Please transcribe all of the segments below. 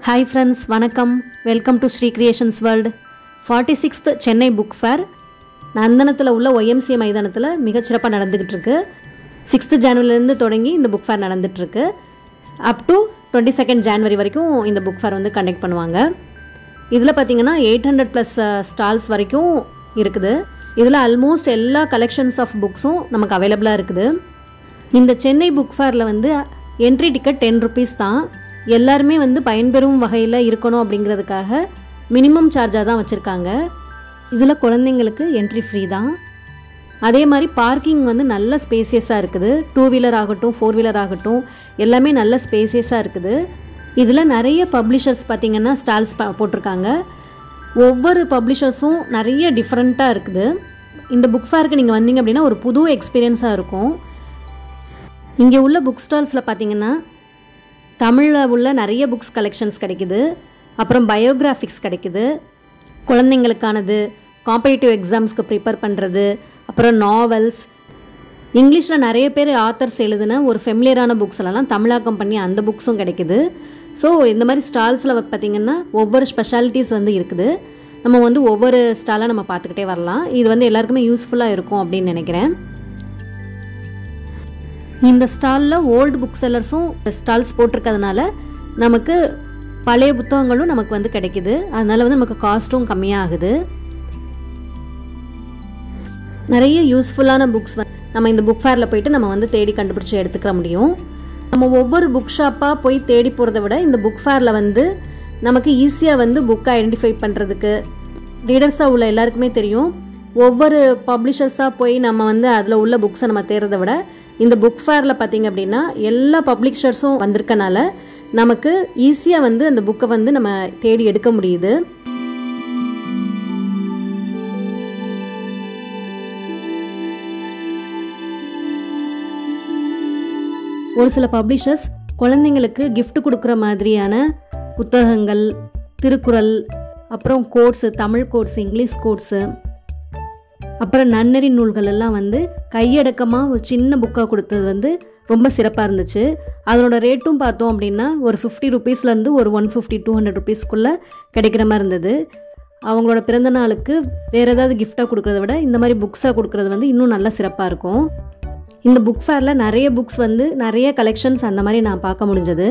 hi friends வணக்கம் welcome to Sri creations world forty sixth Chennai book fair நந்தனத்தில் உள்ள YMC மைதானத்தில் மிகச்சிறப்பாக நடந்துக்கிட்டு இருக்கு சிக்ஸ்த்து ஜனவரிலேருந்து தொடங்கி இந்த புக் ஃபேர் நடந்துகிட்ருக்கு up to twenty second January வரைக்கும் இந்த புக் ஃபேர் வந்து கண்டக்ட் பண்ணுவாங்க இதில் பார்த்தீங்கன்னா எயிட் ஹண்ட்ரட் ப்ளஸ் ஸ்டால்ஸ் வரைக்கும் இருக்குது இதில் ஆல்மோஸ்ட் எல்லா கலெக்ஷன்ஸ் ஆஃப் புக்ஸும் நமக்கு அவைலபிளாக இருக்குது இந்த சென்னை புக் ஃபேரில் வந்து என்ட்ரி டிக்கெட் டென் ருபீஸ் தான் எல்லாருமே வந்து பயன்பெறும் வகையில் இருக்கணும் அப்படிங்கிறதுக்காக மினிமம் சார்ஜாக தான் வச்சுருக்காங்க இதில் குழந்தைங்களுக்கு என்ட்ரி ஃப்ரீ தான் அதே மாதிரி பார்க்கிங் வந்து நல்ல ஸ்பேசியஸாக இருக்குது டூ வீலர் ஆகட்டும் ஃபோர் வீலர் ஆகட்டும் எல்லாமே நல்ல ஸ்பேசியஸாக இருக்குது இதில் நிறைய பப்ளிஷர்ஸ் பார்த்திங்கன்னா ஸ்டால்ஸ் போட்டிருக்காங்க ஒவ்வொரு பப்ளிஷர்ஸும் நிறைய டிஃப்ரெண்ட்டாக இருக்குது இந்த புக் ஃபேருக்கு நீங்கள் வந்தீங்க அப்படின்னா ஒரு புது எக்ஸ்பீரியன்ஸாக இருக்கும் இங்கே உள்ள புக் ஸ்டால்ஸில் பார்த்தீங்கன்னா தமிழில் உள்ள நிறைய புக்ஸ் கலெக்ஷன்ஸ் கிடைக்குது அப்புறம் பயோகிராஃபிக்ஸ் கிடைக்குது குழந்தைங்களுக்கானது காம்படிட்டிவ் எக்ஸாம்ஸ்க்கு ப்ரிப்பேர் பண்ணுறது அப்புறம் நாவல்ஸ் இங்கிலீஷில் நிறைய பேர் ஆத்தர்ஸ் எழுதின ஒரு ஃபெமிலியரான புக்ஸ் எல்லாம் தமிழாக்கம் பண்ணி அந்த புக்ஸும் கிடைக்குது ஸோ இந்த மாதிரி ஸ்டால்ஸில் பார்த்திங்கன்னா ஒவ்வொரு ஸ்பெஷாலிட்டிஸ் வந்து இருக்குது நம்ம வந்து ஒவ்வொரு ஸ்டாலாக நம்ம பார்த்துக்கிட்டே வரலாம் இது வந்து எல்லாருக்குமே யூஸ்ஃபுல்லாக இருக்கும் அப்படின்னு நினைக்கிறேன் இந்த ஸ்டாலில் ஓல்டு புக் செல்லர்ஸும் ஸ்டால்ஸ் போட்டிருக்கிறதுனால நமக்கு பழைய புத்தகங்களும் நமக்கு வந்து கிடைக்குது அதனால வந்து நமக்கு காஸ்ட்டும் கம்மியாகுது நிறைய யூஸ்ஃபுல்லான புக்ஸ் நம்ம இந்த புக் ஃபேரில் போயிட்டு நம்ம வந்து தேடி கண்டுபிடிச்சி எடுத்துக்கிற முடியும் நம்ம ஒவ்வொரு புக் ஷாப்பாக போய் தேடி போகிறத விட இந்த புக் ஃபேரில் வந்து நமக்கு ஈஸியாக வந்து புக்கை ஐடென்டிஃபை பண்ணுறதுக்கு ரீடர்ஸாக உள்ள எல்லாருக்குமே தெரியும் ஒவ்வொரு பப்ளிஷர்ஸாக போய் நம்ம வந்து அதில் உள்ள புக்ஸை நம்ம தேடுறதை விட இந்த புக் ஃபேரில் பார்த்தீங்க அப்படின்னா எல்லா பப்ளிஷர்ஸும் வந்திருக்கனால நமக்கு ஈஸியாக வந்து அந்த புக்கை வந்து நம்ம தேடி எடுக்க முடியுது ஒரு சில பப்ளிஷர்ஸ் குழந்தைங்களுக்கு gift கொடுக்குற மாதிரியான புத்தகங்கள் திருக்குறள் அப்புறம் quotes Tamil quotes English quotes அப்புறம் நன்னறி நூல்கள் எல்லாம் வந்து கையடக்கமாக ஒரு சின்ன புக்காக கொடுத்தது வந்து ரொம்ப சிறப்பாக இருந்துச்சு அதனோட ரேட்டும் பார்த்தோம் அப்படின்னா ஒரு ஃபிஃப்டி ருபீஸ்லேருந்து ஒரு ஒன் ஃபிஃப்டி டூ ஹண்ட்ரட் ருபீஸ்க்குள்ளே கிடைக்கிற மாதிரி இருந்தது அவங்களோட பிறந்த நாளுக்கு வேறு ஏதாவது கிஃப்டாக கொடுக்குறத விட இந்த மாதிரி புக்ஸாக கொடுக்குறது வந்து இன்னும் நல்லா சிறப்பாக இருக்கும் இந்த புக் ஃபேரில் நிறைய புக்ஸ் வந்து நிறைய கலெக்ஷன்ஸ் அந்த மாதிரி நான் பார்க்க முடிஞ்சது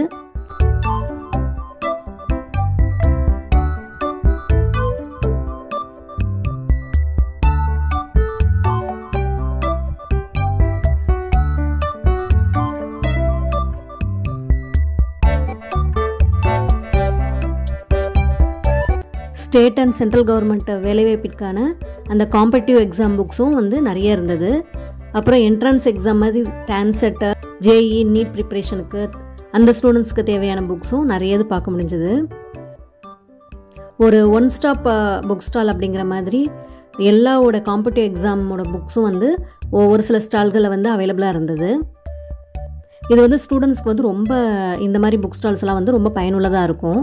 ஸ்டேட் அண்ட் சென்ட்ரல் கவர்மெண்ட் வேலைவாய்ப்பிற்கான அந்த காம்படிட்டிவ் எக்ஸாம் புக்ஸும் வந்து நிறைய இருந்தது அப்புறம் என்ட்ரன்ஸ் எக்ஸாம் மாதிரி டான்செட்டு ஜேஇ நீட் ப்ரிப்ரேஷனுக்கு அந்த ஸ்டூடெண்ட்ஸ்க்கு தேவையான புக்ஸும் நிறைய இது பார்க்க முடிஞ்சது ஒரு ஒன் ஸ்டாப் புக் ஸ்டால் அப்படிங்கிற மாதிரி எல்லாவோட காம்படிட்டிவ் எக்ஸாமோட புக்ஸும் வந்து ஒரு சில ஸ்டால்களில் வந்து அவைலபிளாக இருந்தது இது வந்து ஸ்டூடெண்ட்ஸ்க்கு வந்து ரொம்ப இந்த மாதிரி புக் ஸ்டால்ஸ்லாம் வந்து ரொம்ப பயனுள்ளதாக இருக்கும்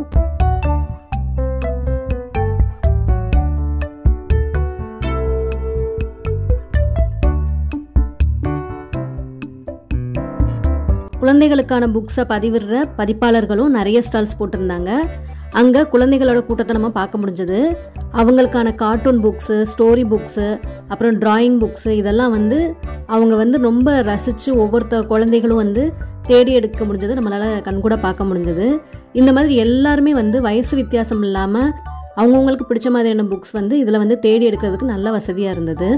குழந்தைகளுக்கான புக்ஸை பதிவிடுற பதிப்பாளர்களும் நிறைய ஸ்டால்ஸ் போட்டிருந்தாங்க அங்கே குழந்தைகளோட கூட்டத்தை நம்ம பார்க்க முடிஞ்சது அவங்களுக்கான கார்ட்டூன் புக்ஸு ஸ்டோரி புக்ஸு அப்புறம் ட்ராயிங் புக்ஸு இதெல்லாம் வந்து அவங்க வந்து ரொம்ப ரசித்து ஒவ்வொருத்த குழந்தைகளும் வந்து தேடி எடுக்க முடிஞ்சது நம்மளால் கண்கூட பார்க்க முடிஞ்சது இந்த மாதிரி எல்லாருமே வந்து வயசு வித்தியாசம் இல்லாமல் அவங்கவுங்களுக்கு பிடிச்ச மாதிரியான புக்ஸ் வந்து இதில் வந்து தேடி எடுக்கிறதுக்கு நல்ல வசதியாக இருந்தது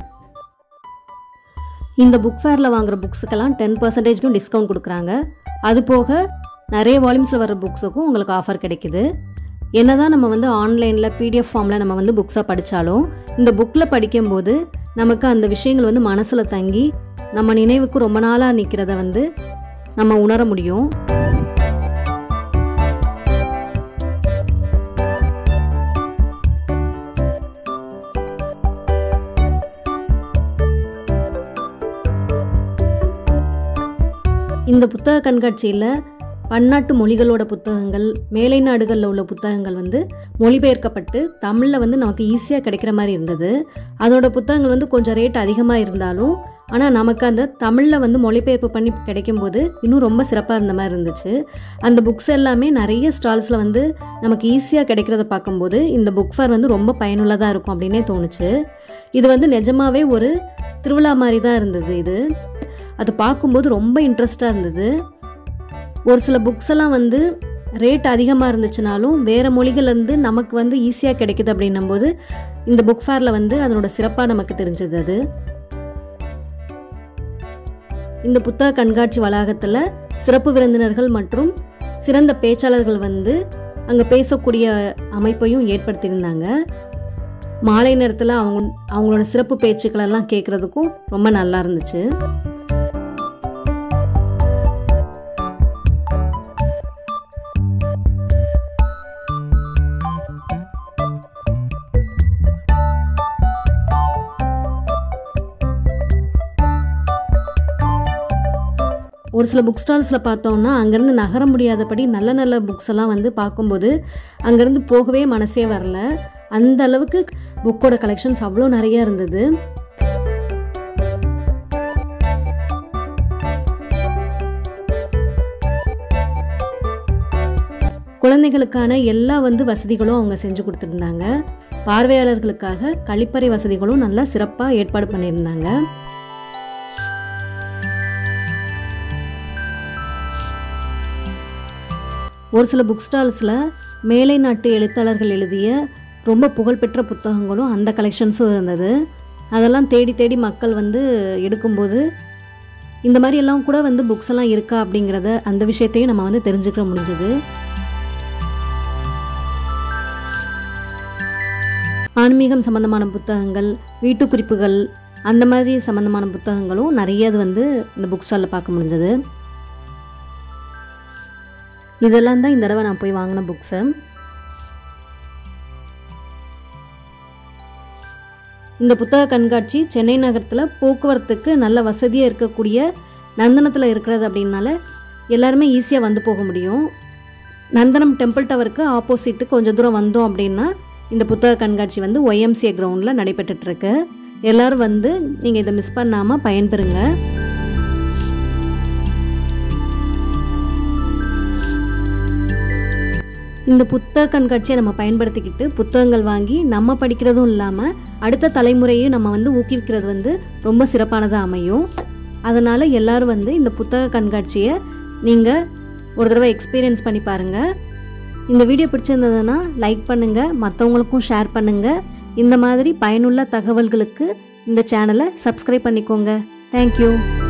இந்த புக் ஃபேரில் வாங்குற புக்ஸுக்கெல்லாம் டென் பர்சன்டேஜ்க்கும் டிஸ்கவுண்ட் கொடுக்குறாங்க அது போக நிறைய வால்யூம்ஸில் வர புக்ஸுக்கும் உங்களுக்கு ஆஃபர் கிடைக்குது என்னதான் நம்ம வந்து ஆன்லைனில் பிடிஎஃப் ஃபார்மில் நம்ம வந்து புக்ஸாக படித்தாலும் இந்த புக்கில் படிக்கும்போது நமக்கு அந்த விஷயங்கள் வந்து மனசில் தங்கி நம்ம நினைவுக்கு ரொம்ப நாளாக நிற்கிறத வந்து நம்ம உணர முடியும் இந்த புத்தக கண்காட்சியில் பன்னாட்டு மொழிகளோட புத்தகங்கள் மேலை நாடுகளில் உள்ள புத்தகங்கள் வந்து மொழிபெயர்க்கப்பட்டு தமிழில் வந்து நமக்கு ஈஸியாக கிடைக்கிற மாதிரி இருந்தது அதோட புத்தகங்கள் வந்து கொஞ்சம் ரேட் அதிகமாக இருந்தாலும் ஆனால் நமக்கு அந்த தமிழில் வந்து மொழிபெயர்ப்பு பண்ணி கிடைக்கும்போது இன்னும் ரொம்ப சிறப்பாக இருந்த மாதிரி இருந்துச்சு அந்த புக்ஸ் எல்லாமே நிறைய ஸ்டால்ஸில் வந்து நமக்கு ஈஸியாக கிடைக்கிறத பார்க்கும்போது இந்த புக் ஃபேர் வந்து ரொம்ப பயனுள்ளதாக இருக்கும் அப்படின்னே தோணுச்சு இது வந்து நிஜமாவே ஒரு திருவிழா மாதிரி தான் இருந்தது இது அது பார்க்கும்போது ரொம்ப இன்ட்ரெஸ்டாக இருந்தது ஒரு சில புக்ஸ் எல்லாம் வந்து ரேட் அதிகமாக இருந்துச்சுனாலும் வேறு மொழிகள்லேருந்து நமக்கு வந்து ஈஸியாக கிடைக்குது அப்படின்னும் போது இந்த புக் ஃபேரில் வந்து அதனோட சிறப்பாக நமக்கு தெரிஞ்சது அது இந்த புத்தக கண்காட்சி வளாகத்தில் சிறப்பு விருந்தினர்கள் மற்றும் சிறந்த பேச்சாளர்கள் வந்து அங்கே பேசக்கூடிய அமைப்பையும் ஏற்படுத்தியிருந்தாங்க மாலை நேரத்தில் அவங்க அவங்களோட சிறப்பு பேச்சுக்களெல்லாம் கேட்குறதுக்கும் ரொம்ப நல்லா இருந்துச்சு ஒரு சில புக் ஸ்டால்ஸில் பார்த்தோம்னா அங்கேருந்து நகர முடியாதபடி நல்ல நல்ல புக்ஸ் எல்லாம் வந்து பார்க்கும்போது அங்கேருந்து போகவே மனசே வரல அந்த அளவுக்கு புக்கோட கலெக்ஷன்ஸ் அவ்வளோ நிறைய இருந்தது குழந்தைகளுக்கான எல்லா வந்து வசதிகளும் அவங்க செஞ்சு கொடுத்துருந்தாங்க பார்வையாளர்களுக்காக கழிப்பறை வசதிகளும் நல்லா சிறப்பாக ஏற்பாடு பண்ணியிருந்தாங்க ஒரு சில புக் ஸ்டால்ஸில் மேலை நாட்டு எழுத்தாளர்கள் எழுதிய ரொம்ப புகழ்பெற்ற புத்தகங்களும் அந்த கலெக்ஷன்ஸும் இருந்தது அதெல்லாம் தேடி தேடி மக்கள் வந்து எடுக்கும்போது இந்த மாதிரி எல்லாம் கூட வந்து புக்ஸ் எல்லாம் இருக்கா அப்படிங்கிறத அந்த விஷயத்தையும் நம்ம வந்து தெரிஞ்சுக்க முடிஞ்சது ஆன்மீகம் சம்பந்தமான புத்தகங்கள் வீட்டு குறிப்புகள் அந்த மாதிரி சம்பந்தமான புத்தகங்களும் நிறைய அது வந்து இந்த புக் ஸ்டாலில் பார்க்க முடிஞ்சது இதெல்லாம் தான் இந்த தடவை நான் போய் வாங்கின புக்ஸு இந்த புத்தக கண்காட்சி சென்னை நகரத்தில் போக்குவரத்துக்கு நல்ல வசதியாக இருக்கக்கூடிய நந்தனத்தில் இருக்கிறது அப்படின்னால எல்லாருமே ஈஸியாக வந்து போக முடியும் நந்தனம் டெம்பிள் டவருக்கு ஆப்போசிட்டு கொஞ்சம் தூரம் வந்தோம் அப்படின்னா இந்த புத்தக கண்காட்சி வந்து ஒய்எம்சிஏ கிரவுண்டில் நடைபெற்றுட்ருக்கு எல்லோரும் வந்து நீங்கள் இதை மிஸ் பண்ணாமல் பயன்பெறுங்க இந்த புத்தக கண்காட்சியை நம்ம பயன்படுத்திக்கிட்டு புத்தகங்கள் வாங்கி நம்ம படிக்கிறதும் இல்லாமல் அடுத்த தலைமுறையும் நம்ம வந்து ஊக்குவிக்கிறது வந்து ரொம்ப சிறப்பானதாக அமையும் அதனால் எல்லாரும் வந்து இந்த புத்தக கண்காட்சியை நீங்கள் ஒரு தடவை எக்ஸ்பீரியன்ஸ் பண்ணி பாருங்கள் இந்த வீடியோ பிடிச்சிருந்ததுன்னா லைக் பண்ணுங்கள் மற்றவங்களுக்கும் ஷேர் பண்ணுங்கள் இந்த மாதிரி பயனுள்ள தகவல்களுக்கு இந்த சேனலை சப்ஸ்கிரைப் பண்ணிக்கோங்க தேங்க்யூ